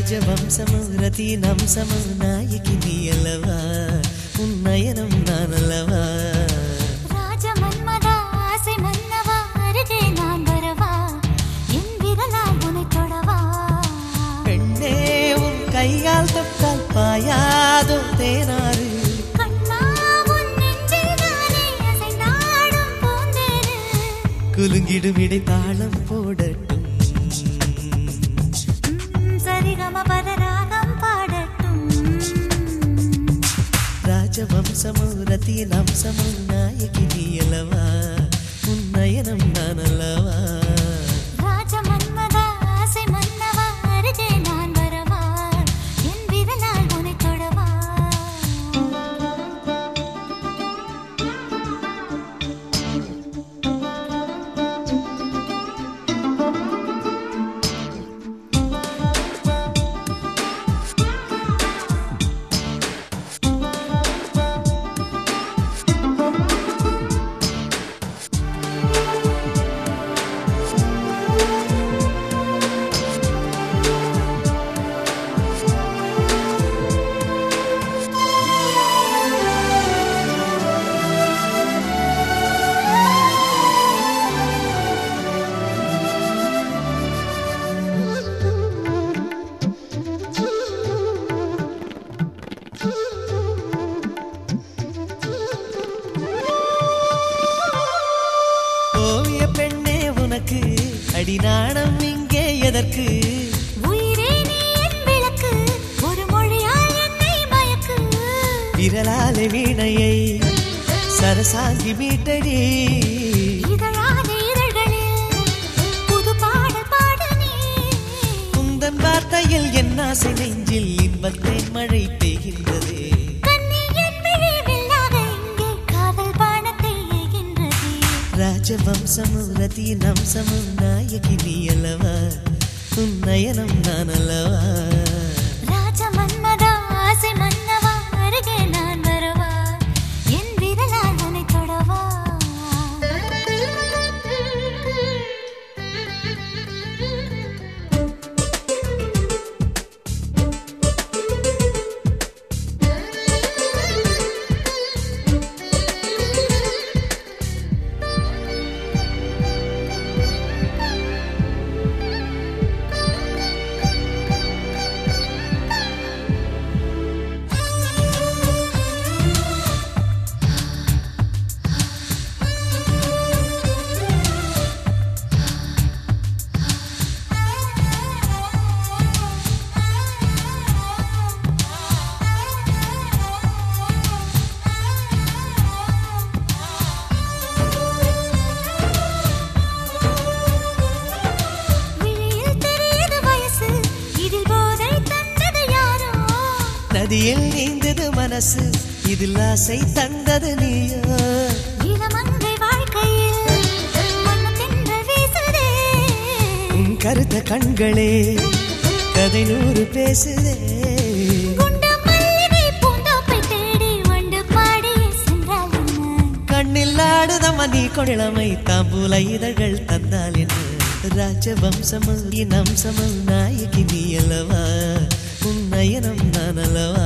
రాజవంశము రతీనంశము నాయకి నీ అల్లవా உன்னயனம் நான் அல்லவா ராஜ மன்மதா ஆசை மன்னவா அருகே நான் வரவா என் விரலால் உனை தொடவா பெண்ணே உன் கையால் தொட்டால் பாயாதோ தேனாறு கண்ணா உன் நெஞ்சில் நானே அசைந்தாடும் பூந்தேரு குலுங்கிடும் இடை தாளம் போடட்டும் ம், சரிகம பதராகம் பாடட்டும் ராஜவம்சமோ ரத்தீனம்சமோ நாயகி நீ அல்லவா உன்னயனம் நான் அல்லவா ராஜ மன்மதா ஆசை மன்னவா அருகே நான் வரவா என் விரலால் உனை தொடவா ஓவிய பெண்ணே உனக்கு அடிநாணம் இங்கே எதற்கு உயிரே நீ என் விளக்கு ஒரு மொழியால் என்னை மயக்கு விரலாலே வீணையை சரசாங்கி மீட்டடி இதழாத இதழ்களில் புது பாடல் பாடு நீ குந்தன் வார்த்தையில் என் ஆசை நெஞ்சில் இன்பத்தேன் மழை பெய்கின்றதே கண்ணி என் விழி வில்லாக இங்கே காதல் பானத்தை ஏகின்றதே ராஜவம்சமு ரத்தீனம்சமு நாயகி நீ அல்லவா உன் நயனம் நான் அல்லவா ராஜ மன்மதா ஆசை மன்னவா அருகே நான் வரவா என் விரலால் உனை தொடவா விழியில் தெரியுது வயசு இதில் போதை தந்தது யாரோ நதியில் நீந்தது மனசு இதில் ஆசை தந்தது நீயோ இளமங்கை வாழ்க்கையில் வண்ணத்தென்றல் வீசுதே உன் கருத்த கண்களே கதை நூறு பேசுதே குண்ட மல்லிகை பூந்தோப்பை தேடி வண்டு பாடி சென்றால் என்ன கண்ணில் ஆடுதம்மா நீ கொழமை தாம்பூல இதழ்கள் தந்தால் என்ன ராஜவம்சமும் இனம்சமும் நாயகி நீ அல்லவா உன் நயனம் நான் அல்லவா